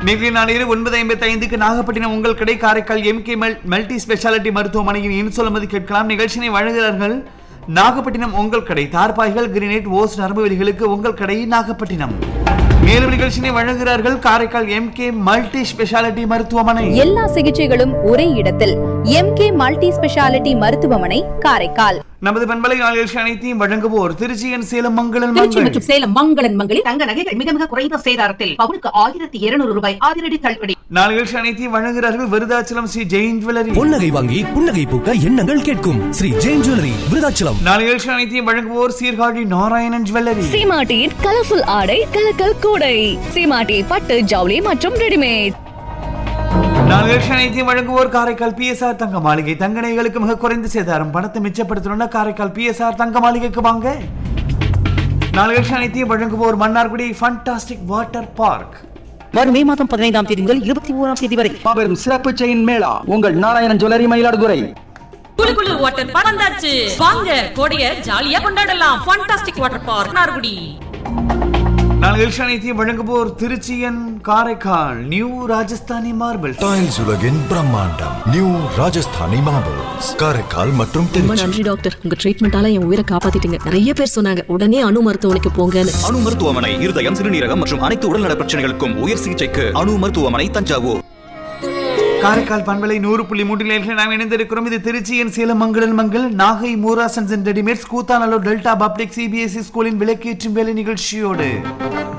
நேற்றைய நாளில் ஒன்பது ஐம்பத்தி ஐந்துக்கு நாகப்பட்டினம் உங்கள் கடை காரைக்கால் எம்கே மல்டி ஸ்பெஷாலிட்டி மருத்துவமனையின் இன்சொல்லுமதி கேட்கலாம் நிகழ்ச்சியினை வழங்குகிறார்கள் நாகப்பட்டினம் உங்கள் கடை தார்பாய்கள் கிரினேட் ஓஸ் நரம்பு வெளிகளுக்கு உங்கள் கடை நாகப்பட்டினம் மேலும் நிகழ்ச்சியினை வழங்குகிறார்கள் காரைக்கால் எம்கே மல்டி ஸ்பெஷாலிட்டி மருத்துவமனை எல்லா சிகிச்சைகளும் ஒரே இடத்தில் எம்கே மல்டி ஸ்பெஷாலிட்டி மருத்துவமனை காரைக்கால் நமது பண்பலை நிகழ்ச்சி அனைத்தையும் வழங்குவோர் திருச்சியன் சேலம் மங்களன் திருச்சி மங்கள் மற்றும் சேலம் மங்களன் மங்களில் தங்க நகைகள் மிக மிக குறைந்த சேதாரத்தில் பவுனுக்கு ஆயிரத்தி இருநூறு ரூபாய் அதிரடி தள்ளுபடி நாலு நிகழ்ச்சி அனைத்தையும் வழங்குகிறார்கள் விருதாச்சலம் ஸ்ரீ ஜெயின் ஜுவல்லரி பொன்னகை வாங்கி புன்னகை பூக்க எண்ணங்கள் கேட்கும் ஸ்ரீ ஜெயின் ஜுவல்லரி விருதாச்சலம் நாலு நிகழ்ச்சி அனைத்தையும் வழங்குவோர் சீர்காழி நாராயணன் ஜுவல்லரி சீமாட்டியின் கலர்ஃபுல் ஆடை கலக்கல் கூடை சீமாட்டி பட்டு ஜவுளி மற்றும் ரெடிமேட் நாலு நிகழ்ச்சி அனைத்தையும் வழங்குவோர் காரைக்கால் பிஎஸ்ஆர் தங்க மாளிகை தங்க நகைகளுக்கு மிக குறைந்த சேதாரம் பணத்தை மிச்சப்படுத்தணும்னா காரைக்கால் பிஎஸ்ஆர் தங்க மாளிகைக்கு வாங்க நாலு நிகழ்ச்சி அனைத்தையும் வழங்குவோர் மன்னார்குடி ஃபண்டாஸ்டிக் வாட்டர் பார்க் வரும் மே மாதம் பதினைந்தாம் தேதி முதல் இருபத்தி ஓராம் தேதி வரை மாபெரும் சிறப்பு செயின் மேளா உங்கள் நாராயணன் ஜுவல்லரி மயிலாடுதுறை குளு குளு வாட்டர் பார்க் வந்தாச்சு வாங்க கோடைய ஜாலியா கொண்டாடலாம் ஃபண்டாஸ்டிக் வாட்டர் பார்க் நார்குடி நாலு நிகழ்ச்சி அனைத்தையும் வழங்குவோர் திருச்சியன் Karaikal new Rajasthani marble tiles உலகின் பிரம்மாண்டம் நியூ ராஜஸ்தானி மார்பிள்ஸ் காரைக்கால் மற்றும் ரொம்ப திருச்சி நன்றி டாக்டர் உங்க ட்ரீட்மெண்டால என் உயிரை காப்பாத்திட்டீங்க நிறைய பேர் சொன்னாங்க உடனே அணு மருத்துவமனைக்கு போங்கன்னு அணு மருத்துவமனை இருதயம் சிறுநீரகம் மற்றும் அனைத்து உடல்நல பிரச்சனைகளுக்கும் உயர் சிகிச்சைக்கு அணு மருத்துவமனை தஞ்சாவூர் காரைக்கால் பண்பலை நூறு புள்ளி மூன்று நேரத்தில் நாம் இணைந்திருக்கிறோம் இது திருச்சியின் சேலம் மங்களன் மங்கள் நாகை மூராசன்ஸ் and readymades Koothanallur Delta Public CBSE ஸ்கூலின் விளக்கேற்றும் வேலை நிகழ்ச்சியோடு